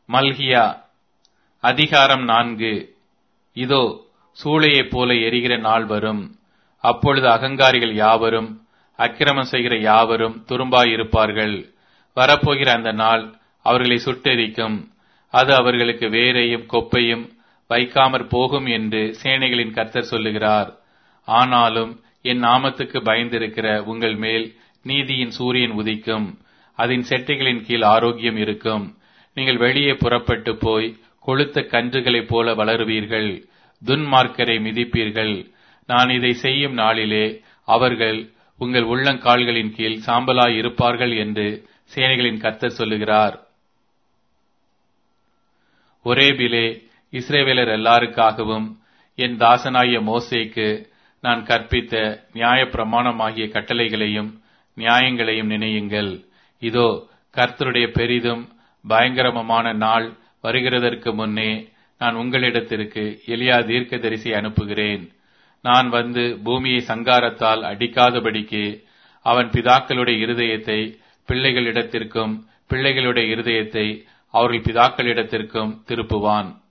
மல்கியா அதிகாரம் நான்கு இதோ சூளையைப் போல எரிகிற நாள் வரும் அப்பொழுது அகங்காரிகள் யாவரும் அக்கிரமம் செய்கிற யாவரும் துரும்பாயிருப்பார்கள் வரப்போகிற அந்த நாள் அவர்களை சுட்டெரிக்கும் அது அவர்களுக்கு வேரையும் கொப்பையும் வைக்காமற் போகும் என்று சேனைகளின் கர்த்தர் சொல்லுகிறார் ஆனாலும் என் நாமத்துக்கு பயந்திருக்கிற உங்கள் மேல் நீதியின் சூரியன் உதிக்கும் அதன் செட்டைகளின் கீழ் ஆரோக்கியம் இருக்கும் நீங்கள் வெளியே புறப்பட்டு போய் கொளுத்த கன்றுகளைப் போல வளருவீர்கள் துன்மார்க்கரை மிதிப்பீர்கள் நான் இதை செய்யும் நாளிலே அவர்கள் உங்கள் உள்ளங்கால்களின் கீழ் சாம்பலாய் இருப்பார்கள் என்று சேனைகளின் கர்த்தர் சொல்லுகிறார் ஒரேபிலே இஸ்ரேவேலர் எல்லாருக்காகவும் என் தாசனாகிய மோசேக்கு நான் கற்பித்த நியாய பிரமாணமாகிய கட்டளைகளையும் நியாயங்களையும் நினையுங்கள் இதோ கர்த்தருடைய பெரிதும் பயங்கரமான நாள் வருகிறதற்கு முன்னே நான் உங்களிடத்திற்கு எலியா தீர்க்கதரிசி அனுப்புகிறேன் நான் வந்து பூமியை சங்காரத்தால் அடிக்காதபடிக்கு அவன் பிதாக்களுடைய இருதயத்தை பிள்ளைகளிடத்திற்கும் பிள்ளைகளுடைய இருதயத்தை அவர்கள் பிதாக்களிடத்திற்கும் திருப்புவான்